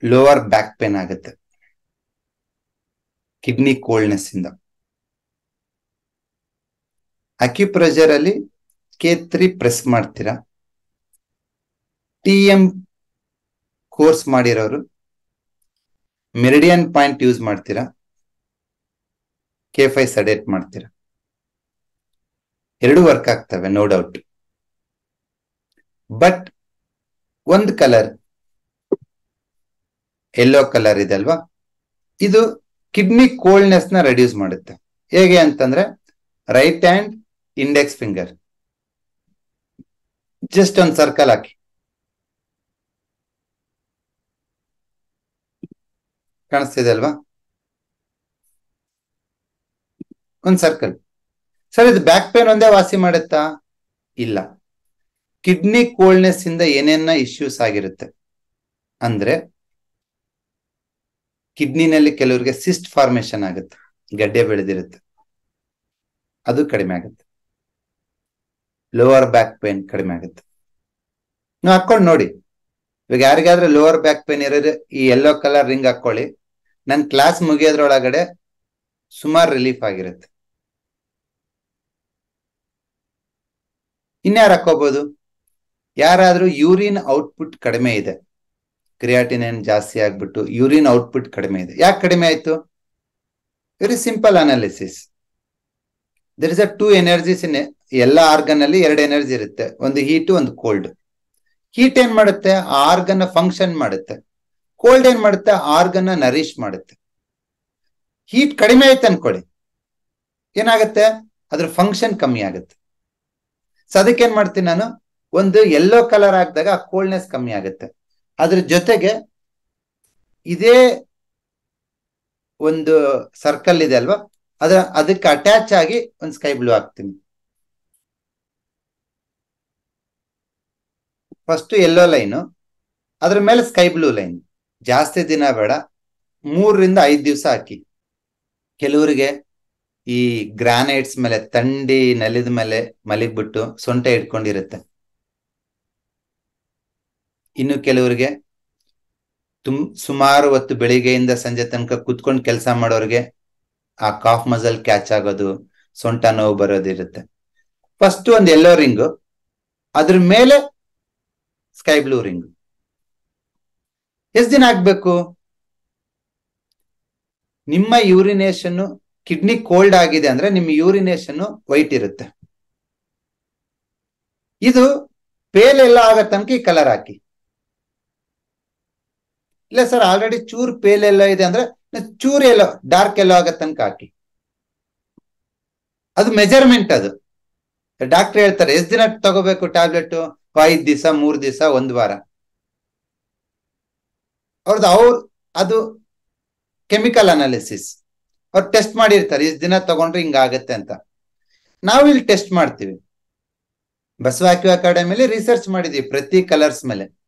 lower back pain ಆಗುತ್ತೆ kidney ಕೋಲ್ಡ್ನೆಸ್ ಇಂದ ಅಕ್ಯುಪ್ರೆಷರ್ ಅಲ್ಲಿ ಕೆ ತ್ರೀ ಪ್ರೆಸ್ ಮಾಡ್ತೀರಾ ಟಿ ಎಂ ಕೋರ್ಸ್ ಮಾಡಿರೋರು ಮೆರಿಡಿಯನ್ ಪಾಯಿಂಟ್ ಯೂಸ್ ಮಾಡ್ತೀರಾ ಕೆ ಫೈ ಸಡೇಟ್ ಮಾಡ್ತೀರಾ ಎರಡು ವರ್ಕ್ ಆಗ್ತವೆ ನೋ ಡೌಟ್ ಬಟ್ ಒಂದು ಕಲರ್ ಯೆಲ್ಲೋ ಕಲರ್ ಇದೆ ಅಲ್ವಾ ಇದು ಕಿಡ್ನಿ ಕೋಲ್ಡ್ನೆಸ್ ನ ರೆಡ್ಯೂಸ್ ಮಾಡುತ್ತೆ ಹೇಗೆ ಅಂತಂದ್ರೆ right hand index finger just ಒಂದು ಸರ್ಕಲ್ ಹಾಕಿ ಕಾಣಿಸ್ತಿದೆ ಅಲ್ವಾ ಒಂದ್ ಸರ್ಕಲ್ ಸರ್ ಇದು ಬ್ಯಾಕ್ ಪೇನ್ ಒಂದೇ ವಾಸಿ ಮಾಡುತ್ತಾ ಇಲ್ಲ ಕಿಡ್ನಿ ಕೋಲ್ಡ್ನೆಸ್ ಇಂದ ಏನೇನ ಇಶ್ಯೂಸ್ ಆಗಿರುತ್ತೆ ಅಂದ್ರೆ ಕಿಡ್ನಿನಲ್ಲಿ ಕೆಲವರಿಗೆ ಸಿಸ್ಟ್ ಫಾರ್ಮೇಶನ್ ಆಗುತ್ತೆ ಗಡ್ಡೆ ಬೆಳೆದಿರುತ್ತೆ ಅದು ಕಡಿಮೆ ಆಗುತ್ತೆ ಲೋವರ್ ಬ್ಯಾಕ್ ಪೇನ್ ಕಡಿಮೆ ಆಗುತ್ತೆ ನೀವು ಹಾಕೊಂಡು ನೋಡಿ ಇವಾಗ ಯಾರಿಗಾದ್ರೆ ಲೋವರ್ ಬ್ಯಾಕ್ ಪೇನ್ ಇರೋದು ಈ ಯೆಲ್ಲೋ ಕಲರ್ ರಿಂಗ್ ಹಾಕೊಳ್ಳಿ ನನ್ ಕ್ಲಾಸ್ ಮುಗಿಯೋದ್ರೊಳಗಡೆ ಸುಮಾರು ರಿಲೀಫ್ ಆಗಿರುತ್ತೆ ಇನ್ಯಾರು ಹಾಕೋಬಹುದು ಯಾರಾದ್ರೂ ಯೂರಿನ್ ಔಟ್ಪುಟ್ ಕಡಿಮೆ ಇದೆ ಕ್ರಿಯಾಟಿನಿನ್ ಜಾಸ್ತಿ ಆಗ್ಬಿಟ್ಟು ಯೂರಿನ್ ಔಟ್ಪುಟ್ ಕಡಿಮೆ ಇದೆ ಯಾಕೆ ಕಡಿಮೆ ಆಯ್ತು very simple analysis there is a two energies in ಎಲ್ಲ ಆರ್ಗನ್ ಅಲ್ಲಿ ಎರಡು ಎನರ್ಜಿ ಇರುತ್ತೆ ಒಂದು ಹೀಟ್ ಒಂದು ಕೋಲ್ಡ್ ಹೀಟ್ ಏನ್ ಮಾಡುತ್ತೆ ಆ ಆರ್ಗನ್ ಫಂಕ್ಷನ್ ಮಾಡುತ್ತೆ ಕೋಲ್ಡ್ ಏನ್ ಮಾಡುತ್ತೆ ಆರ್ಗನ್ ನರಿಶ್ ಮಾಡುತ್ತೆ ಹೀಟ್ ಕಡಿಮೆ ಆಯ್ತು ಅನ್ಕೊಳ್ಳಿ ಏನಾಗುತ್ತೆ ಅದ್ರ ಫಂಕ್ಷನ್ ಕಮ್ಮಿ ಆಗುತ್ತೆ ಸೊ ಅದಕ್ಕೆ ಏನ್ ಮಾಡ್ತೀನಿ ನಾನು ಒಂದು ಯೆಲ್ಲೋ ಕಲರ್ ಹಾಕಿದಾಗ ಆ ಕೋಲ್ಡ್ನೆಸ್ ಕಮ್ಮಿ ಆಗುತ್ತೆ ಅದ್ರ ಜೊತೆಗೆ ಇದೇ ಒಂದು ಸರ್ಕಲ್ ಇದೆ ಅಲ್ವಾ ಅದ ಅದಕ್ಕೆ ಅಟ್ಯಾಚ್ ಆಗಿ ಒಂದು ಸ್ಕೈ ಬ್ಲೂ ಹಾಕ್ತೀನಿ ಫಸ್ಟ್ ಯೆಲ್ಲೋ ಲೈನು ಅದ್ರ ಮೇಲೆ ಸ್ಕೈ ಬ್ಲೂ ಲೈನ್ ಜಾಸ್ತಿ ದಿನ ಬೇಡ ಮೂರರಿಂದ ಐದು ದಿವಸ ಹಾಕಿ ಕೆಲವರಿಗೆ ಈ ಗ್ರಾನೈಟ್ಸ್ ಮೇಲೆ ತಂಡಿ ನೆಲದ ಮೇಲೆ ಮಲಗ್ಬಿಟ್ಟು ಸೊಂಟ ಇಟ್ಕೊಂಡಿರುತ್ತೆ ಇನ್ನು ಕೆಲವರಿಗೆ ತುಮ್ ಸುಮಾರು ಹೊತ್ತು ಬೆಳಿಗ್ಗೆಯಿಂದ ಸಂಜೆ ತನಕ ಕುತ್ಕೊಂಡು ಕೆಲಸ ಮಾಡೋರಿಗೆ ಆ ಕಾಫ್ ಮಸಲ್ ಕ್ಯಾಚ್ ಆಗೋದು ಸೊಂಟ ನೋವು ಬರೋದಿರುತ್ತೆ ಫಸ್ಟ್ ಒಂದು ಎಲ್ಲೋ ರಿಂಗು ಅದ್ರ ಮೇಲೆ ಸ್ಕೈ ಬ್ಲೂ ರಿಂಗ್ ಎಷ್ಟು ದಿನ ಆಗ್ಬೇಕು ನಿಮ್ಮ ಯೂರಿನೇಷನ್ ಕಿಡ್ನಿ ಕೋಲ್ಡ್ ಆಗಿದೆ ಅಂದ್ರೆ ನಿಮ್ಮ ಯೂರಿನೇಷನ್ ವೈಟ್ ಇರುತ್ತೆ ಇದು ಪೇಲ್ ಎಲ್ಲ ಆಗೋ ತನಕ ಈ ಕಲರ್ ಹಾಕಿ ಇಲ್ಲ ಸರ್ ಆಲ್ರೆಡಿ ಚೂರ್ ಪೇಲ್ ಎಲ್ಲ ಇದೆ ಅಂದ್ರೆ ಚೂರ್ ಎಲ್ಲೋ ಡಾರ್ಕ್ ಎಲ್ಲೋ ಆಗೋ ತನಕ ಹಾಕಿ ಅದು ಮೆಜರ್ಮೆಂಟ್ ಅದು ಡಾಕ್ಟರ್ ಹೇಳ್ತಾರೆ ಎಷ್ಟ್ ದಿನ ತಗೋಬೇಕು ಟ್ಯಾಬ್ಲೆಟ್ ಐದ್ ದಿವಸ ಮೂರ್ ದಿವಸ ಒಂದ್ ವಾರ ಅವ್ರದ್ದು ಅವ್ರ ಅದು ಕೆಮಿಕಲ್ ಅನಾಲಿಸಿಸ್ ಅವ್ರು ಟೆಸ್ಟ್ ಮಾಡಿರ್ತಾರೆ ಇಷ್ಟು ದಿನ ತಗೊಂಡ್ರೆ ಹಿಂಗಾಗತ್ತೆ ಅಂತ ನಾವು ಇಲ್ಲಿ ಟೆಸ್ಟ್ ಮಾಡ್ತೀವಿ ಬಸವ ಅಕ್ಯೂ ಅಕಾಡೆಮಿಲಿ ರಿಸರ್ಚ್ ಮಾಡಿದೀವಿ ಪ್ರತಿ ಕಲರ್ಸ್ ಮೇಲೆ